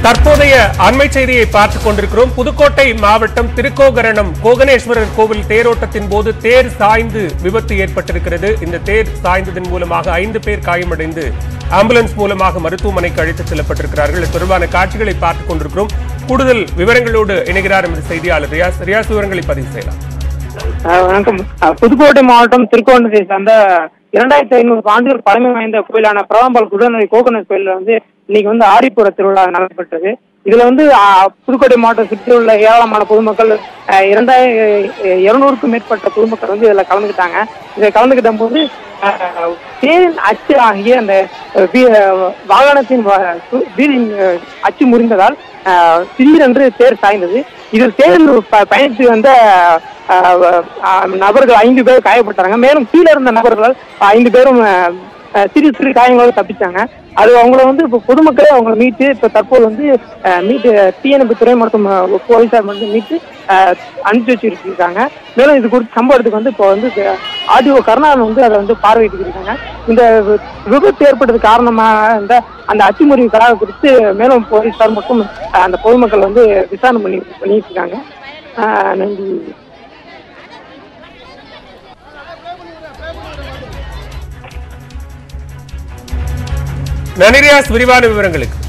தற்போதைய அண்மை செய்தியை பார்த்துக் கொண்டிருக்கிறோம் புதுக்கோட்டை மாவட்டம் திருக்கோகரணம் கோகனேஸ்வரர் கோவில் தேரோட்டத்தின் போது தேர் சாய்ந்து விபத்து ஏற்பட்டிருக்கிறது இந்த தேர் சாய்ந்ததன் மூலமாக ஐந்து பேர் காயமடைந்து ஆம்புலன்ஸ் மூலமாக மருத்துவமனைக்கு அழைத்துச் செல்லப்பட்டிருக்கிறார்கள் இது தொடர்பான காட்சிகளை பார்த்துக் கொண்டிருக்கிறோம் கூடுதல் விவரங்களோடு இணைகிறார் எமது செய்தியாளர் ரியாஸ் ரியாஸ் விவரங்களை பதிவு செய்யலாம் அஹ் வணக்கம் அஹ் புதுக்கோட்டை மாவட்டம் திருக்கோணத்தை சார்ந்த இரண்டாயிரத்தி ஐநூறு ஆண்டுகள் பழமை வாய்ந்த கோயிலான பிரதாம்பாள் குடநதி கோகனத் கோயில்ல வந்து இன்னைக்கு வந்து ஆடிப்புற திருவிழா நடைபெற்றது இதுல வந்து அஹ், புதுக்கோட்டை மாவட்டம் சுற்றி உள்ள ஏராளமான பொதுமக்கள் அஹ், இரண்டாயிரம் இருநூறுக்கும் மேற்பட்ட பொதுமக்கள் வந்து இதுல கலந்துக்கிட்டாங்க இதை கலந்துக்கிட்ட போது அஹ், தேரின் அச்சு ஆகிய அந்த அஹ், வீ- அஹ், வாகனத்தின் வ- சு- வீதியின் அஹ், அச்சு முறிந்ததால் அஹ், திடீரென்று தேர் சாய்ந்தது இதில் தேரில் ப- பயணித்து வந்த அஹ், அஹ், நபர்கள் ஐந்து பேர் காயப்பட்டாங்க மேலும் கீழே இருந்த நபர்கள் ஐந்து பேரும் அஹ், அஹ், சிறு சிறு காயங்களோடு தப்பிச்சாங்க அது அவங்கள வந்து இப்போ பொதுமக்களே அவங்கள மீட்டு இப்போ தற்போது வந்து அஹ், மீட்டு தீயணைப்பு துறை மற்றும் அஹ், போலீசார் வந்து மீட்டு அஹ், அனுப்பிச்சு வச்சிருக்காங்க மேலும் இது குறித்து சம்பவத்துக்கு வந்து இப்போ வந்து ஆடிஓ கருணாநிதி வந்து அதை வந்து பார்வையிட்டு இருக்காங்க இந்த வி- விபத்து ஏற்பட்டது காரணமாக இந்த அந்த அச்சுமுறை கலாக குறித்து மேலும் போலீசார் மற்றும் அஹ், அந்த பொதுமக்கள் வந்து விசாரணை பண்ணி பண்ணிட்டு இருக்காங்க அஹ், நன்றி நன்றி ரியாஸ் விரிவான விவரங்களுக்கு